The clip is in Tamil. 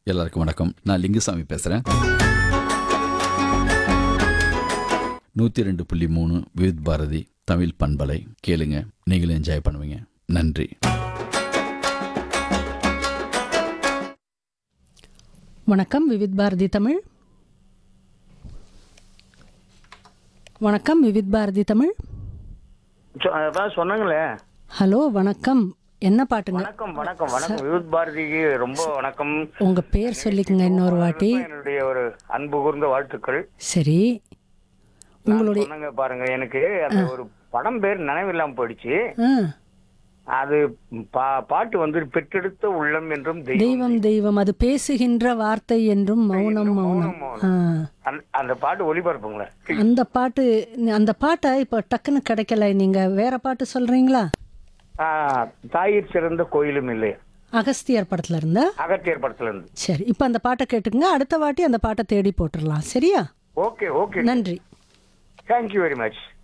எல்லாருக்கும் வணக்கம் நான் லிங்குசாமி பேசுகிறேன் நூற்றி ரெண்டு புள்ளி மூணு விவித் பாரதி தமிழ் பண்பலை கேளுங்க நீங்களும் என்ஜாய் பண்ணுவீங்க நன்றி வணக்கம் விவித் பாரதி தமிழ் வணக்கம் விவித் பாரதி தமிழ் சொ- அதான் சொன்னாங்களே ஹலோ வணக்கம் என்ன பாட்டுங்க வணக்கம் வணக்கம் வணக்கம் விருத் பாரதிக்கு ரொம்ப வணக்கம் உங்க பேர் சொல்லிக்கங்க இன்னொரு வாட்டி என்னுடைய ஒரு அன்பு கூர்ந்த வாழ்த்துக்கள் சரி உங்களுடைய சொன்னங்க பாருங்க எனக்கு அந்த ஒரு படம் பேர் நினைவில்லாம போயிடுச்சு ஆ அது பா- பாட்டு வந்து பெற்றெடுத்த உள்ளம் என்றும் தெய்வம் தெய்வம் தெய்வம் அது பேசுகின்ற வார்த்தை என்றும் மௌனம் மௌனம் ஆ அந்த- அந்த பாட்டு ஒளிபரப்புங்களேன் அந்த பாட்டு அந்த பாட்டை இப்போ டக்குன்னு கிடைக்கல நீங்க வேற பாட்டு சொல்றீங்களா ஆ, தாயிற் சிறந்த கோயிலும் இல்லை அகஸ்தியர் படத்துல இருந்தா அகத்தியர் படத்துல இருந்து சரி இப்போ அந்த பாட்டை கேட்டுக்குங்க அடுத்த வாட்டி அந்த பாட்டை தேடி போட்டுடலாம் சரியா ஓகே ஓகே நன்றி தேங்க்யூ வெரி மச்